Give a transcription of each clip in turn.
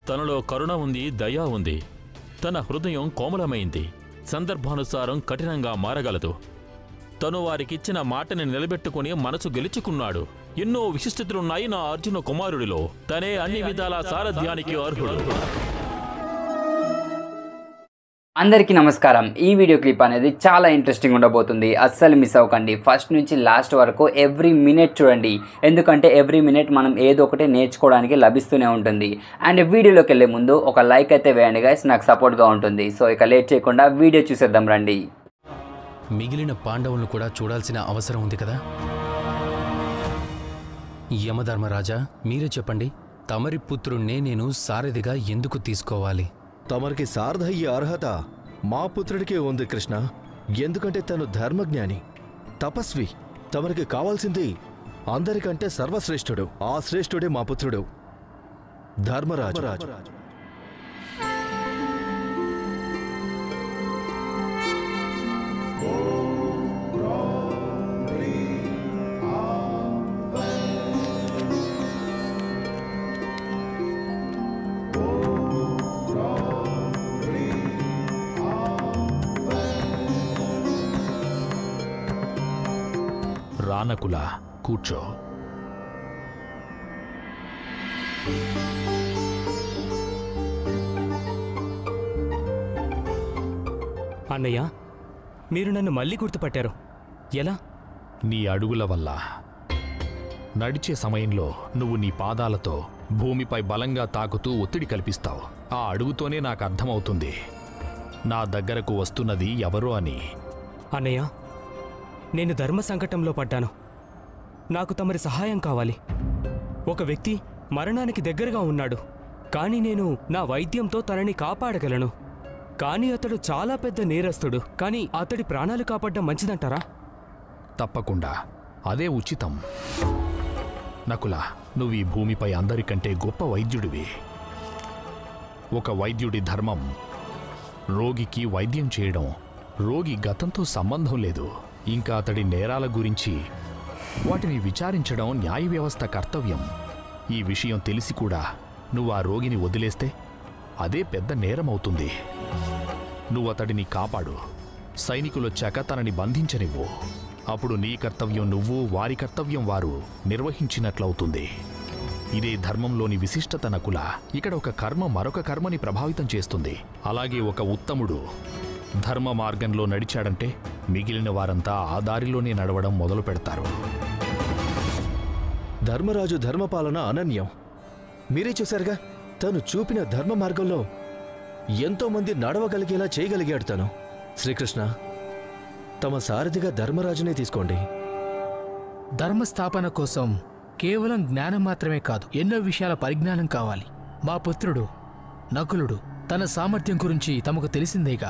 తనలో కరుణ ఉంది దయ ఉంది తన హృదయం కోమలమైంది సందర్భానుసారం కఠినంగా మారగలదు తను వారికిచ్చిన మాటని నిలబెట్టుకుని మనసు గెలుచుకున్నాడు ఎన్నో విశిష్టతలున్నాయి నా అర్జున కుమారుడిలో తనే అన్ని విధాల సారథ్యానికి అర్హుడు అందరికీ నమస్కారం ఈ వీడియో క్లిప్ అనేది చాలా ఇంట్రెస్టింగ్ ఉండబోతుంది అస్సలు మిస్ అవ్వకండి ఫస్ట్ నుంచి లాస్ట్ వరకు ఎవ్రీ మినిట్ చూడండి ఎందుకంటే ఎవ్రీ మినిట్ మనం ఏదో ఒకటి నేర్చుకోవడానికి లభిస్తూనే ఉంటుంది అండ్ వీడియోలోకి వెళ్ళే ముందు ఒక లైక్ అయితే వేయండి గైస్ నాకు సపోర్ట్గా ఉంటుంది సో ఇక లేట్ చేయకుండా వీడియో చూసేద్దాం రండి మిగిలిన పాండవులను కూడా చూడాల్సిన అవసరం ఉంది కదా యమధర్మరాజా మీరే చెప్పండి తమరి పుత్రుణ్ణే నేను సారథిగా ఎందుకు తీసుకోవాలి తమరికి సారథయ్యే అర్హత మా పుత్రుడికే ఉంది కృష్ణ ఎందుకంటే తను ధర్మజ్ఞాని తపస్వి తమరికి కావాల్సింది అందరికంటే సర్వశ్రేష్ఠుడు ఆ శ్రేష్ఠుడే మా పుత్రుడు ధర్మరాజు రానకుల కూర్చో అన్నయ్య మీరు నన్ను మళ్ళీ గుర్తుపట్టారు ఎలా నీ అడుగుల వల్ల నడిచే సమయంలో నువ్వు నీ పాదాలతో భూమిపై బలంగా తాకుతూ ఒత్తిడి కల్పిస్తావు ఆ అడుగుతోనే నాకు అర్థమవుతుంది నా దగ్గరకు వస్తున్నది ఎవరో అని అన్నయ్య నేను ధర్మ సంకటంలో పడ్డాను నాకు తమరి సహాయం కావాలి ఒక వ్యక్తి మరణానికి దగ్గరగా ఉన్నాడు కానీ నేను నా వైద్యంతో తనని కాపాడగలను కానీ అతడు చాలా పెద్ద నేరస్తుడు కానీ అతడి ప్రాణాలు కాపాడడం మంచిదంటారా తప్పకుండా అదే ఉచితం నకుల నువ్వు ఈ భూమిపై అందరికంటే గొప్ప వైద్యుడివి ఒక వైద్యుడి ధర్మం రోగికి వైద్యం చేయడం రోగి గతంతో సంబంధం లేదు ఇంకా అతడి నేరాల గురించి వాటిని విచారించడం న్యాయ వ్యవస్థ కర్తవ్యం ఈ విషయం తెలిసి కూడా నువ్వు ఆ రోగిని వదిలేస్తే అదే పెద్ద నేరమవుతుంది నువ్వు అతడిని కాపాడు సైనికులొచ్చాక తనని బంధించనివ్వు అప్పుడు నీ కర్తవ్యం నువ్వు వారి కర్తవ్యం వారు నిర్వహించినట్లవుతుంది ఇదే ధర్మంలోని విశిష్టత నకుల ఇక్కడ ఒక కర్మ మరొక కర్మని ప్రభావితం చేస్తుంది అలాగే ఒక ఉత్తముడు ధర్మ మార్గంలో నడిచాడంటే మిగిలిన వారంతా ఆ దారిలోనే నడవడం మొదలు పెడతారు ధర్మరాజు ధర్మపాలన అనన్యం మీరే చూశారుగా తను చూపిన ధర్మ మార్గంలో ఎంతో మంది నడవగలిగేలా చేయగలిగాడు తను శ్రీకృష్ణ తమ సారథిగా ధర్మరాజునే తీసుకోండి ధర్మస్థాపన కోసం కేవలం జ్ఞానం మాత్రమే కాదు ఎన్నో విషయాల పరిజ్ఞానం కావాలి మా పుత్రుడు నకులుడు తన సామర్థ్యం గురించి తమకు తెలిసిందేగా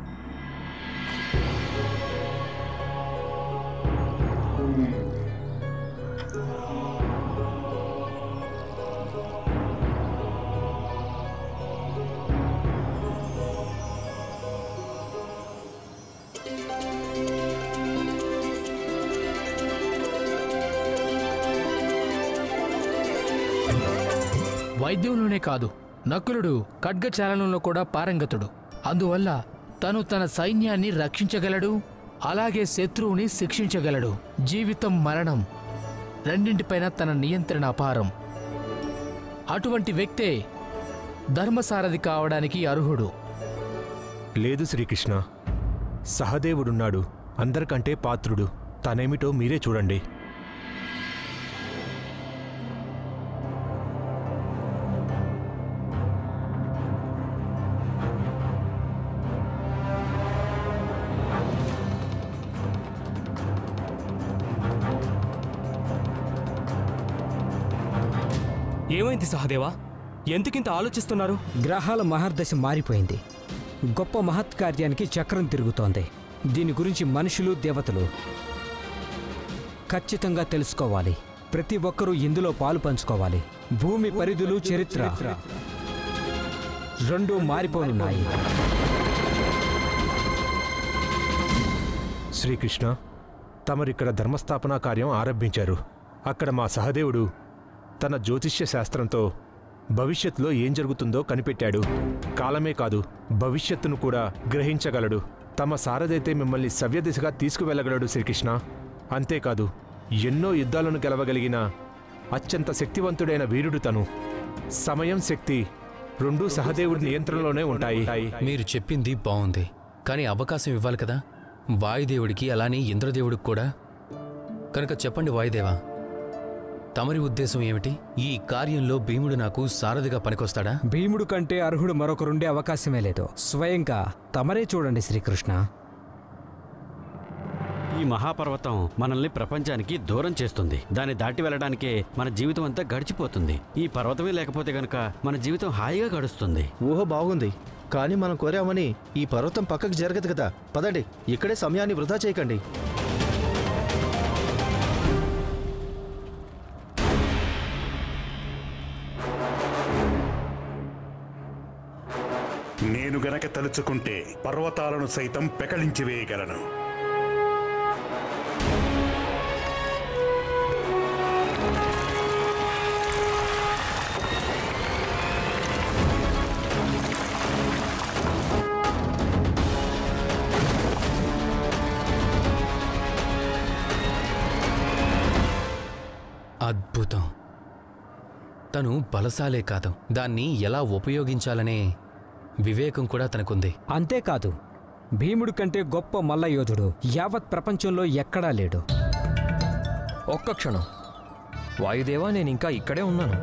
వైద్యంలోనే కాదు నకులుడు ఖడ్గచాలనంలో కూడా పారంగతుడు అందువల్ల తను తన సైన్యాన్ని రక్షించగలడు అలాగే శత్రువుని శిక్షించగలడు జీవితం మరణం రెండింటిపైన తన నియంత్రణ అపారం అటువంటి వ్యక్తే ధర్మసారథి కావడానికి అర్హుడు లేదు శ్రీకృష్ణ సహదేవుడున్నాడు అందరికంటే పాత్రుడు తనేమిటో మీరే చూడండి ఏమైంది సహదేవా ఎందుకింత ఆలోచిస్తున్నారు గ్రహాల మహర్దశ మారిపోయింది గొప్ప మహత్కార్యానికి చక్రం తిరుగుతోంది దీని గురించి మనుషులు దేవతలు ఖచ్చితంగా తెలుసుకోవాలి ప్రతి ఒక్కరూ ఇందులో పాలు పంచుకోవాలి భూమి పరిధులు చరిత్ర రెండూ మారిపోనున్నాయి శ్రీకృష్ణ తమరిక్కడ ధర్మస్థాపనా కార్యం ఆరంభించారు అక్కడ మా సహదేవుడు తన జ్యోతిష్య శాస్త్రంతో భవిష్యత్తులో ఏం జరుగుతుందో కనిపెట్టాడు కాలమే కాదు భవిష్యత్తును కూడా గ్రహించగలడు తమ సారథైతే మిమ్మల్ని సవ్య దిశగా తీసుకువెళ్ళగలడు శ్రీకృష్ణ అంతేకాదు ఎన్నో యుద్ధాలను గెలవగలిగిన అత్యంత శక్తివంతుడైన వీరుడు తను సమయం శక్తి రెండూ సహదేవుడి నియంత్రణలోనే ఉంటాయి మీరు చెప్పింది బాగుంది కానీ అవకాశం ఇవ్వాలి కదా వాయుదేవుడికి అలానే ఇంద్రదేవుడికి కూడా కనుక చెప్పండి వాయుదేవా తమరి ఉద్దేశం ఏమిటి ఈ కార్యంలో భీముడు నాకు సారథిగా పనికొస్తాడా భీముడు కంటే అర్హుడు మరొకరుండే అవకాశమే లేదు స్వయంగా తమరే చూడండి శ్రీకృష్ణ ఈ మహాపర్వతం మనల్ని ప్రపంచానికి దూరం చేస్తుంది దాన్ని దాటి వెళ్ళడానికే మన జీవితం అంతా గడిచిపోతుంది ఈ పర్వతమే లేకపోతే గనుక మన జీవితం హాయిగా గడుస్తుంది ఊహ బాగుంది కానీ మనం కోరామని ఈ పర్వతం పక్కకు జరగదు కదా పదండి ఇక్కడే సమయాన్ని వృధా చేయకండి నేను గనక తలుచుకుంటే పర్వతాలను సైతం పెకలించి వేయగలను అద్భుతం తను బలశాలే కాదు దాన్ని ఎలా ఉపయోగించాలనే వివేకం కూడా తనకుంది అంతేకాదు భీముడు కంటే గొప్ప మల్లయోధుడు యావత్ ప్రపంచంలో ఎక్కడా లేడు ఒక్క క్షణం వాయుదేవా నేను ఇంకా ఇక్కడే ఉన్నాను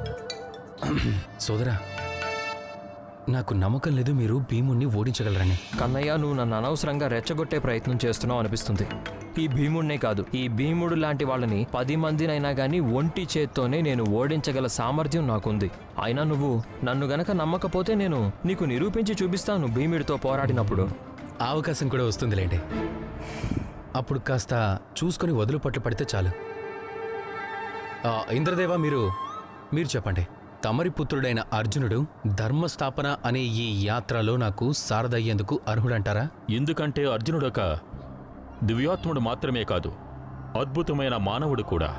సోదరా నాకు నమ్మకం లేదు మీరు భీముణ్ణి ఓడించగలరని కన్నయ్య నువ్వు నన్ను అనవసరంగా రెచ్చగొట్టే ప్రయత్నం చేస్తున్నావు అనిపిస్తుంది ఈ భీముడినే కాదు ఈ భీముడు లాంటి వాళ్ళని పది మందినైనా కానీ ఒంటి చేత్తోనే నేను ఓడించగల సామర్థ్యం నాకుంది అయినా నువ్వు నన్ను గనక నమ్మకపోతే నేను నీకు నిరూపించి చూపిస్తాను భీముడితో పోరాడినప్పుడు ఆ అవకాశం కూడా వస్తుందిలేండి అప్పుడు కాస్త చూసుకొని వదులు పట్టు పడితే చాలు ఆ, ఇంద్రదేవ మీరు మీరు చెప్పండి తమరి పుత్రుడైన అర్జునుడు ధర్మస్థాపన అనే ఈ యాత్రలో నాకు సారథయ్యేందుకు అర్హుడంటారా ఎందుకంటే అర్జునుడొక దివ్యాత్ముడు మాత్రమే కాదు అద్భుతమైన మానవుడు కూడా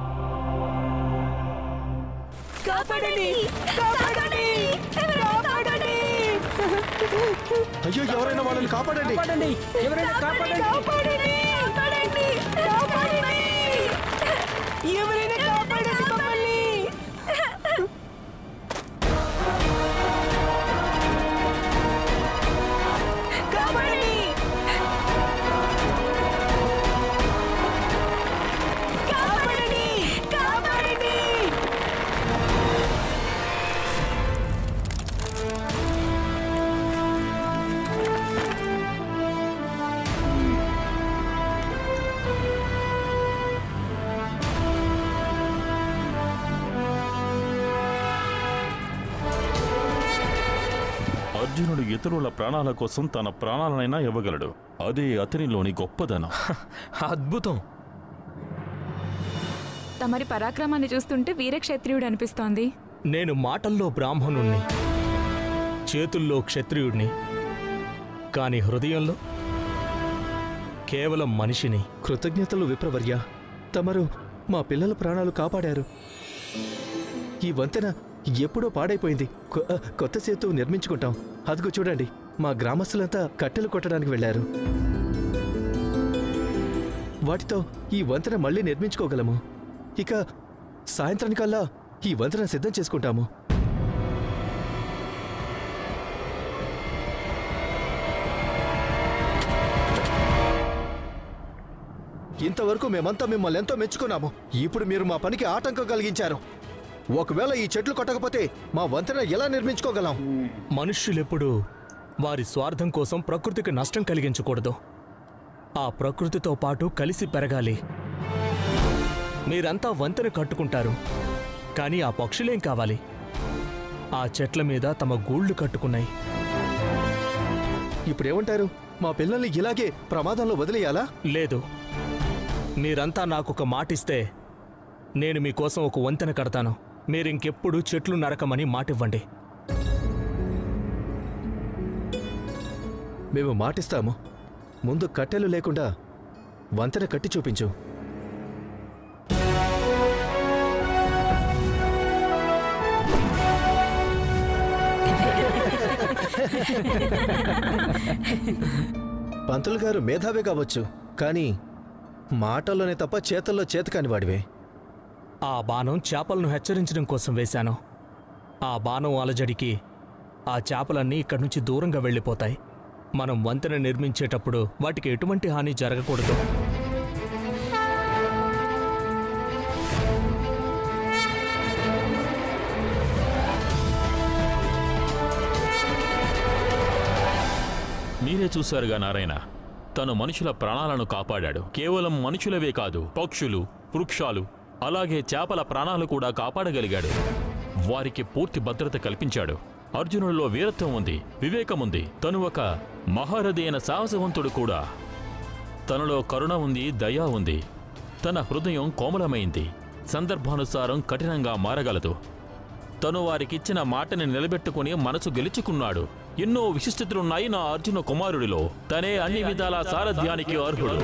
కాపాడండి కాపాడండి కాపాడండి అయ్యో ఎవరైనా వాళ్ళని కాపాడండి కాపాడండి ఎవరైనా కాపాడండి కాపాడండి కాపాడండి కాపాడండి ఎవరైనా కాపాడండి మమ్మల్ని కాపాడండి కాపాడండి కాపాడండి అర్జునుడు ఇతరుల ప్రాణాల కోసం తన ప్రాణాలనైనా ఇవ్వగలడు అదే అతనిలోని గొప్పదనం అద్భుతం తమరి పరాక్రమాన్ని చూస్తుంటే వీరక్షత్రియుడు అనిపిస్తోంది నేను మాటల్లో బ్రాహ్మణుణ్ణి చేతుల్లో క్షత్రియుడిని కాని హృదయంలో కేవలం మనిషిని కృతజ్ఞతలు విప్రవర్య తమరు మా పిల్లల ప్రాణాలు కాపాడారు ఈ వంతెన ఎప్పుడో పాడైపోయింది కొ- ఆ, కొత్త సేతు నిర్మించుకుంటాం అదిగో చూడండి మా గ్రామస్తులంతా కట్టెలు కొట్టడానికి వెళ్ళారు వాటితో ఈ వంతెన మళ్ళీ నిర్మించుకోగలము ఇక సాయంత్రానికల్లా ఈ వంతెన సిద్ధం చేసుకుంటాము ఇంతవరకు మేమంతా మిమ్మల్ని ఎంతో మెచ్చుకున్నాము ఇప్పుడు మీరు మా పనికి ఆటంకం కలిగించారు ఒకవేళ ఈ చెట్లు కొట్టకపోతే మా వంతెన ఎలా నిర్మించుకోగలం మనుష్యులెప్పుడు వారి స్వార్థం కోసం ప్రకృతికి నష్టం కలిగించకూడదు ఆ ప్రకృతితో పాటు కలిసి పెరగాలి మీరంతా వంతెన కట్టుకుంటారు కానీ ఆ పక్షులేం కావాలి ఆ చెట్ల మీద తమ గూళ్ళు కట్టుకున్నాయి ఇప్పుడేమంటారు మా పిల్లల్ని ఇలాగే ప్రమాదంలో వదిలేయాలా లేదు మీరంతా నాకు ఒక మాటిస్తే నేను మీకోసం ఒక వంతెన కడతాను మీరింకెప్పుడు చెట్లు నరకమని మాటివ్వండి మేము మాటిస్తాము ముందు కట్టెలు లేకుండా వంతెన కట్టి చూపించు పంతులు గారు మేధావే కావచ్చు కానీ మాటల్లోనే తప్ప చేతల్లో చేత కాని వాడివే ఆ బాణం చేపలను హెచ్చరించడం కోసం వేశాను ఆ బాణం అలజడికి ఆ చేపలన్నీ ఇక్కడి నుంచి దూరంగా వెళ్ళిపోతాయి మనం వంతెన నిర్మించేటప్పుడు వాటికి ఎటువంటి హాని జరగకూడదు మీరే చూశారుగా నారాయణ తను మనుషుల ప్రాణాలను కాపాడాడు కేవలం మనుషులవే కాదు పక్షులు వృక్షాలు అలాగే చేపల ప్రాణాలు కూడా కాపాడగలిగాడు వారికి పూర్తి భద్రత కల్పించాడు అర్జునుడిలో వీరత్వం ఉంది వివేకం ఉంది తను ఒక మహారథి అయిన సాహసవంతుడు కూడా తనలో కరుణ ఉంది దయ ఉంది తన హృదయం కోమలమైంది సందర్భానుసారం కఠినంగా మారగలదు తను వారికిచ్చిన మాటని నిలబెట్టుకుని మనసు గెలుచుకున్నాడు ఎన్నో విశిష్టతలున్నాయి నా అర్జున కుమారుడిలో తనే అన్ని విధాల సారథ్యానికి అర్హుడు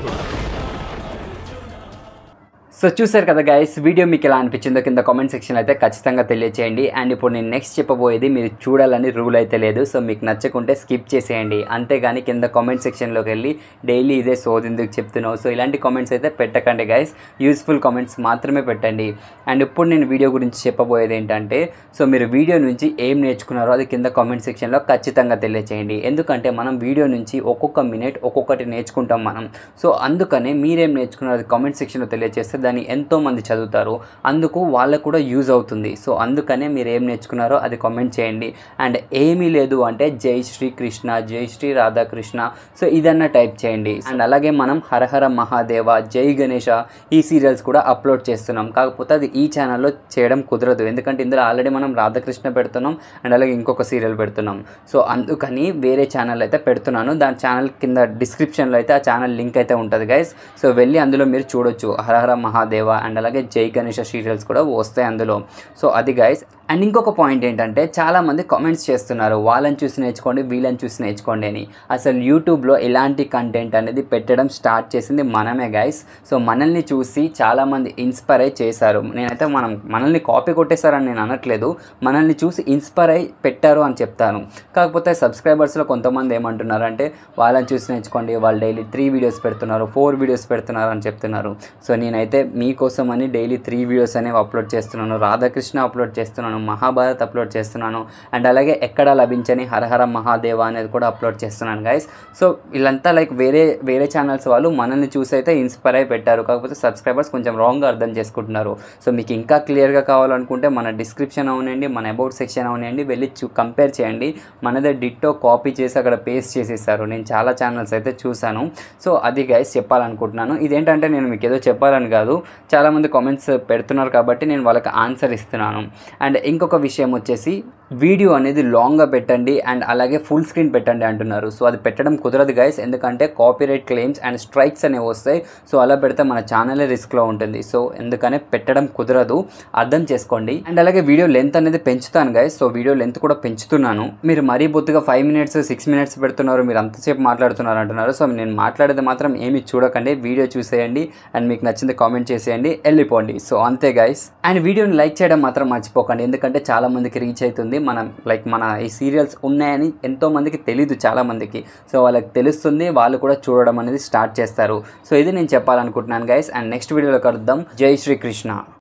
సో చూసారు కదా గైస్ వీడియో మీకు ఎలా అనిపించిందో కింద కామెంట్ సెక్షన్ అయితే ఖచ్చితంగా తెలియచేయండి అండ్ ఇప్పుడు నేను నెక్స్ట్ చెప్పబోయేది మీరు చూడాలని రూల్ అయితే లేదు సో మీకు నచ్చకుంటే స్కిప్ చేసేయండి అంతేగాని కింద కామెంట్ సెక్షన్లోకి వెళ్ళి డైలీ ఇదే సోది ఎందుకు చెప్తున్నావు సో ఇలాంటి కామెంట్స్ అయితే పెట్టకండి గైస్ యూస్ఫుల్ కామెంట్స్ మాత్రమే పెట్టండి అండ్ ఇప్పుడు నేను వీడియో గురించి చెప్పబోయేది ఏంటంటే సో మీరు వీడియో నుంచి ఏం నేర్చుకున్నారో అది కింద కామెంట్ సెక్షన్లో ఖచ్చితంగా తెలియచేయండి ఎందుకంటే మనం వీడియో నుంచి ఒక్కొక్క మినిట్ ఒక్కొక్కటి నేర్చుకుంటాం మనం సో అందుకనే మీరేం నేర్చుకున్నారో అది కామెంట్ సెక్షన్లో తెలియజేస్తే దాన్ని ఎంతో మంది చదువుతారు అందుకు వాళ్ళకు కూడా యూజ్ అవుతుంది సో అందుకనే మీరు ఏం నేర్చుకున్నారో అది కామెంట్ చేయండి అండ్ ఏమీ లేదు అంటే జై శ్రీ కృష్ణ జై శ్రీ రాధాకృష్ణ సో ఇదన్నా టైప్ చేయండి అండ్ అలాగే మనం హరహర మహాదేవ జై గణేష ఈ సీరియల్స్ కూడా అప్లోడ్ చేస్తున్నాం కాకపోతే అది ఈ ఛానల్లో చేయడం కుదరదు ఎందుకంటే ఇందులో ఆల్రెడీ మనం రాధాకృష్ణ పెడుతున్నాం అండ్ అలాగే ఇంకొక సీరియల్ పెడుతున్నాం సో అందుకని వేరే ఛానల్ అయితే పెడుతున్నాను దాని ఛానల్ కింద డిస్క్రిప్షన్లో అయితే ఆ ఛానల్ లింక్ అయితే ఉంటుంది గైస్ సో వెళ్ళి అందులో మీరు చూడొచ్చు హరహర మహాదేవ అండ్ అలాగే జై గణేష సీరియల్స్ కూడా వస్తాయి అందులో సో అది గైస్ అండ్ ఇంకొక పాయింట్ ఏంటంటే చాలామంది కామెంట్స్ చేస్తున్నారు వాళ్ళని చూసి నేర్చుకోండి వీళ్ళని చూసి నేర్చుకోండి అని అసలు యూట్యూబ్లో ఇలాంటి కంటెంట్ అనేది పెట్టడం స్టార్ట్ చేసింది మనమే గైస్ సో మనల్ని చూసి చాలామంది ఇన్స్పైర్ అయి చేశారు నేనైతే మనం మనల్ని కాపీ కొట్టేశారని నేను అనట్లేదు మనల్ని చూసి ఇన్స్పైర్ అయి పెట్టారు అని చెప్తాను కాకపోతే సబ్స్క్రైబర్స్లో కొంతమంది ఏమంటున్నారంటే వాళ్ళని చూసి నేర్చుకోండి వాళ్ళు డైలీ త్రీ వీడియోస్ పెడుతున్నారు ఫోర్ వీడియోస్ పెడుతున్నారు అని చెప్తున్నారు సో నేనైతే మీకోసం అని డైలీ త్రీ వీడియోస్ అనేవి అప్లోడ్ చేస్తున్నాను రాధాకృష్ణ అప్లోడ్ చేస్తున్నాను మహాభారత్ అప్లోడ్ చేస్తున్నాను అండ్ అలాగే ఎక్కడ లభించని హరహర మహాదేవ అనేది కూడా అప్లోడ్ చేస్తున్నాను గైస్ సో వీళ్ళంతా లైక్ వేరే వేరే ఛానల్స్ వాళ్ళు మనల్ని చూసి అయితే ఇన్స్పైర్ అయి పెట్టారు కాకపోతే సబ్స్క్రైబర్స్ కొంచెం రాంగ్గా అర్థం చేసుకుంటున్నారు సో మీకు ఇంకా క్లియర్గా కావాలనుకుంటే మన డిస్క్రిప్షన్ అవునండి మన అబౌట్ సెక్షన్ అవునండి వెళ్ళి చూ కంపేర్ చేయండి మనదే డిట్టో కాపీ చేసి అక్కడ పేస్ట్ చేసేసారు నేను చాలా ఛానల్స్ అయితే చూశాను సో అది గైస్ చెప్పాలనుకుంటున్నాను ఇదేంటంటే నేను మీకు ఏదో చెప్పాలని కాదు చాలామంది కామెంట్స్ పెడుతున్నారు కాబట్టి నేను వాళ్ళకి ఆన్సర్ ఇస్తున్నాను అండ్ ఇంకొక విషయం వచ్చేసి వీడియో అనేది లాంగ్గా పెట్టండి అండ్ అలాగే ఫుల్ స్క్రీన్ పెట్టండి అంటున్నారు సో అది పెట్టడం కుదరదు గైస్ ఎందుకంటే కాపీరైట్ క్లెయిమ్స్ అండ్ స్ట్రైక్స్ అనేవి వస్తాయి సో అలా పెడితే మన ఛానలే రిస్క్లో ఉంటుంది సో ఎందుకనే పెట్టడం కుదరదు అర్థం చేసుకోండి అండ్ అలాగే వీడియో లెంత్ అనేది పెంచుతాను గైస్ సో వీడియో లెంత్ కూడా పెంచుతున్నాను మీరు మరీ బొత్తుగా ఫైవ్ మినిట్స్ సిక్స్ మినిట్స్ పెడుతున్నారు మీరు అంతసేపు మాట్లాడుతున్నారు అంటున్నారు సో నేను మాట్లాడేది మాత్రం ఏమి చూడకండి వీడియో చూసేయండి అండ్ మీకు నచ్చింది కామెంట్ చేసేయండి వెళ్ళిపోండి సో అంతే గైస్ అండ్ వీడియోని లైక్ చేయడం మాత్రం మర్చిపోకండి ఎందుకంటే చాలా మందికి రీచ్ అవుతుంది మనం లైక్ మన ఈ సీరియల్స్ ఉన్నాయని ఎంతో మందికి తెలీదు చాలా మందికి సో వాళ్ళకి తెలుస్తుంది వాళ్ళు కూడా చూడడం అనేది స్టార్ట్ చేస్తారు సో ఇది నేను చెప్పాలనుకుంటున్నాను గైస్ అండ్ నెక్స్ట్ వీడియోలో కలుద్దాం జై శ్రీకృష్ణ